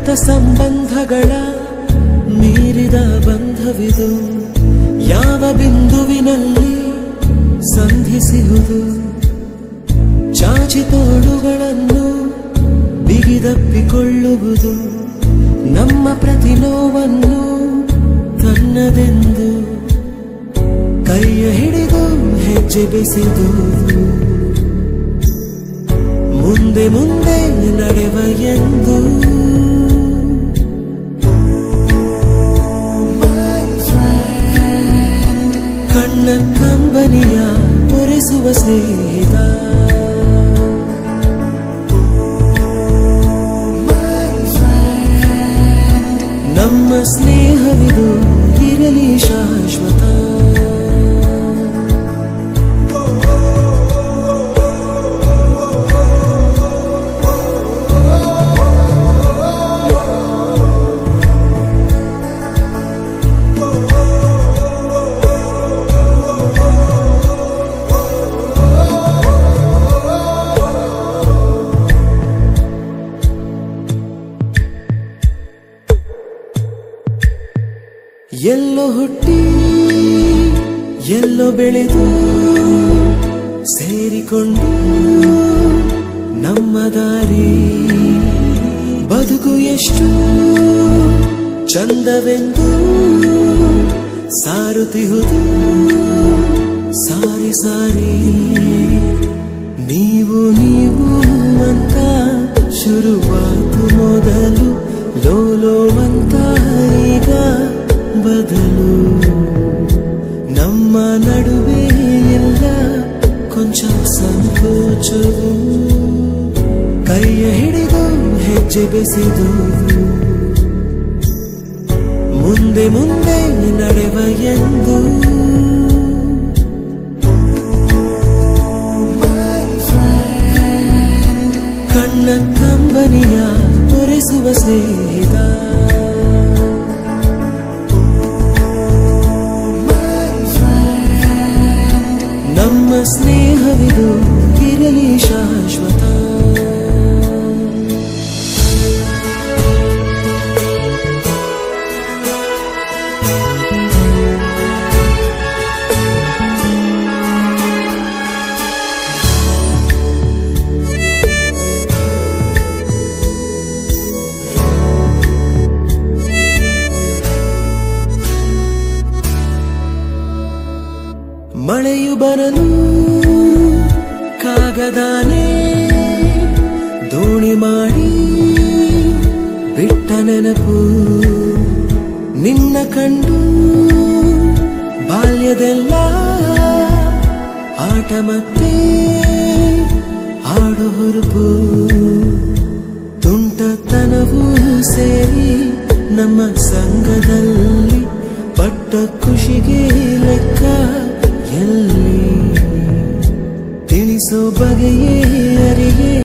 ರಕ್ತ ಸಂಬಂಧಗಳ ಮೀರಿದ ಬಂಧವಿದು ಯಾವ ಬಿಂದುವಿನಲ್ಲಿ ಸಂಧಿಸಿಹುದು ಚಾಚಿ ತೋಳುಗಳನ್ನು ಬಿಗಿದಪ್ಪಿಕೊಳ್ಳುವುದು ನಮ್ಮ ಪ್ರತಿ ನೋವನ್ನು ತನ್ನದೆಂದು ಕೈಯ ಹಿಡಿದು ಹೆಜ್ಜೆ ಬೆಸೆದು ಮುಂದೆ ಮುಂದೆ ನಡೆವ ಎಂದು ಕಣ್ಣ ಕಂಬನಿಯ ಒರೆಸುವ ಸ್ನೇಹಿತ ನಮ್ಮ ಸ್ನೇಹವಿದು ಇರಲಿ ಶಾಶ್ವತ ಎಲ್ಲೋ ಹುಟ್ಟಿ ಎಲ್ಲೋ ಬೆಳೆದು ಸೇರಿಕೊಂಡು ನಮ್ಮ ದಾರಿ ಬದುಕು ಎಷ್ಟು ಚಂದವೆಂದು ಸಾರುತ್ತಿಹುದು ಸಾರಿ ಸಾರಿ ನೀವು ನೀವು ಅಂತ ಶುರುವಾತು ಮೊದಲು ಲೋಲೋ ಅಂತ ಈಗ ಬದಲು ನಮ್ಮ ನಡುವೆ ಎಲ್ಲ ಕೊಂಚ ಸಂಕೋಚವು ಕೈಯ ಹಿಡಿದು ಹೆಜ್ಜೆ ಬೆಸೆದು ಮುಂದೆ ಮುಂದೆ ನಡೆವ ಎಂದು ಕಣ್ಣ ಕಂಬನಿಯ ಒರೆಸುವ ಸ್ನೇಹಿತ ನಮ್ಮ ಸ್ನೇಹವಿದು ಇರಲಿ ಶಾಶ್ವತ ಮಳೆಯು ಬರಲು ಕಾಗದಾನೆ ದೋಣಿ ಮಾಡಿ ಬಿಟ್ಟ ನೆನಪು ನಿನ್ನ ಕಂಡು ಬಾಲ್ಯದೆಲ್ಲ ಆಟ ಮತ್ತೆ ಆಡು ಹುರುಪು ತುಂಟತನವೂ ಸೇರಿ ನಮ್ಮ ಸಂಘದಲ್ಲಿ ಪಟ್ಟ ಖುಷಿಗೆ ಲೆಕ್ಕ ಎಲ್ಲಿ ತಿಳಿಸೋ ಬಗೆಯೇ ಅರಿಯೇ